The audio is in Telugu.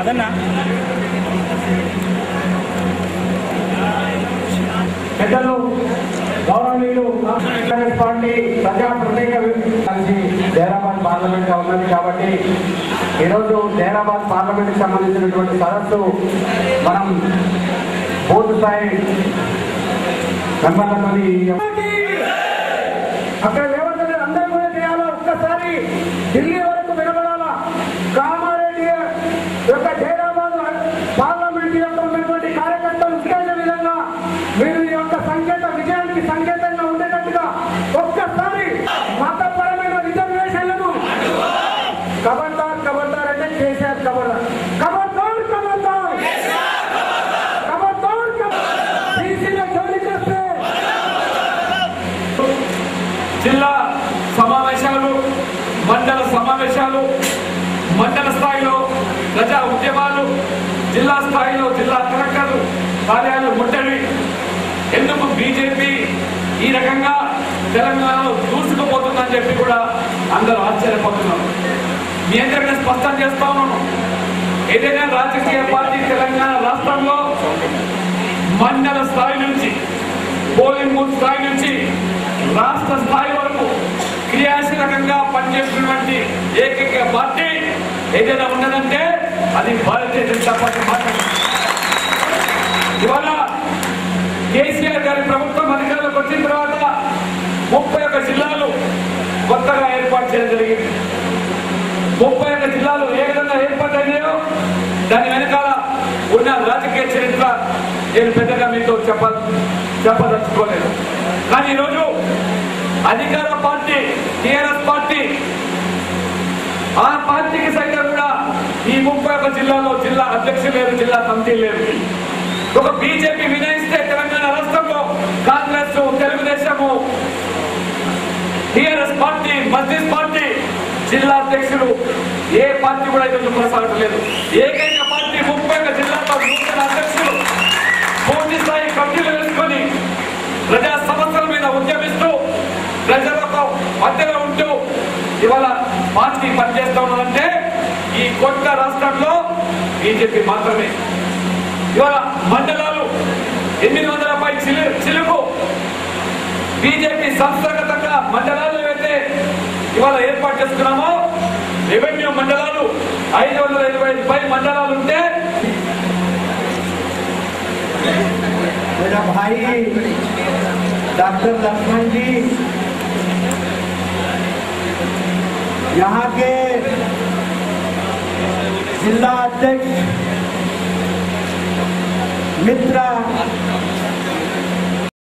మదన్న పెద్దలు గౌరవనీయులు కాంగ్రెస్ పార్టీ ప్రజా ప్రత్యేక కలిసి జైరాబాద్ పార్లమెంట్ గా ఉన్నది కాబట్టి ఈరోజు జైరాబాద్ పార్లమెంట్ కి సంబంధించినటువంటి సదస్సు మనం బూత్ స్థాయి మెంబర్లతోని అక్కడ ఏమంటారు అందరూ కూడా చేయాలా ఒక్కసారి ఢిల్లీ వరకు వినబడాలా కామారెడ్డి యొక్క జైరాబాద్ పార్లమెంట్ యొక్క ఉన్నటువంటి కార్యకర్తలు ఉద్దేశ విధంగా మీరు ఈ యొక్క సంకేత విజయానికి సంకేతంగా ఉండేటట్టుగా ఒక్కసారి మతపరమైన రిజర్వేషన్లను కబర్దార్ కబర్దార్ అంటే కేసీఆర్ కబర్దార్ కబర్దార్ కబర్దార్ కబర్దార్ కబర్దార్ బీసీల జోలికి వస్తే జిల్లా సమావేశాలు మండల సమావేశాలు మండల స్థాయిలో ప్రజా ఉద్యమాలు జిల్లా స్థాయిలో జిల్లా కలెక్టర్లు కార్యాలయాలు ముట్టడి ఎందుకు బీజేపీ ఈ రకంగా తెలంగాణలో దూసుకుపోతుందని చెప్పి కూడా అందరూ ఆశ్చర్యపోతున్నారు మీ అందరికీ స్పష్టం చేస్తా ఉన్నాను ఏదైనా రాజకీయ పార్టీ తెలంగాణ రాష్ట్రంలో మండల స్థాయి నుంచి పోలింగ్ బూత్ స్థాయి నుంచి రాష్ట్ర స్థాయి వరకు క్రియాశీలకంగా పనిచేస్తున్నటువంటి ఏకైక పార్టీ ఏదైనా ఉన్నదంటే అది భారతీయ జనతా పార్టీ మాత్రమే ఇవాళ కేసీఆర్ గారి ప్రభుత్వం అధికారంలోకి వచ్చిన తర్వాత ముప్పై ఒక్క జిల్లాలు కొత్తగా ఏర్పాటు చేయడం జరిగింది ముప్పై ఒక్క జిల్లాలు ఏ విధంగా ఏర్పాటైనాయో దాని వెనకాల ఉన్న రాజకీయ చరిత్ర నేను పెద్దగా మీతో చెప్ప చెప్పదలుచుకోలేదు కానీ ఈరోజు అధికార పార్టీ టీఆర్ఎస్ పార్టీ ఆ పార్టీకి సైతం కూడా ఈ ముప్పై ఒక్క జిల్లాలో జిల్లా అధ్యక్షులు లేరు జిల్లా కమిటీ లేరు ఒక బీజేపీ వినయిస్తే తెలంగాణ రాష్ట్రంలో కాంగ్రెస్ తెలుగుదేశము టిఆర్ఎస్ పార్టీ మస్జిద్ పార్టీ జిల్లా అధ్యక్షులు ఏ పార్టీ కూడా ఈరోజు కొనసాగట్లేదు ఏకైక పార్టీ ముప్పై ఒక్క జిల్లాలో నూతన అధ్యక్షులు పూర్తి స్థాయి కమిటీలు వేసుకొని ప్రజా సమస్యల మీద ఉద్యమిస్తూ ప్రజలకు మధ్యలో ఉంటూ ఇవాళ పార్టీ పనిచేస్తా ఉన్నదంటే ఈ కొత్త రాష్ట్రంలో బీజేపీ మాత్రమే ఇవాళ మండలాలు ఎనిమిది వందల పై చిలు చిలుకు బీజేపీ సంస్థాగతంగా మండలాలు ఏవైతే ఇవాళ ఏర్పాటు చేస్తున్నామో రెవెన్యూ మండలాలు ఐదు వందల ఇరవై ఐదు పై మండలాలు ఉంటే मेरा भाई डॉक्टर लक्ष्मण जी यहाँ के जिला अध्यक्ष मित्र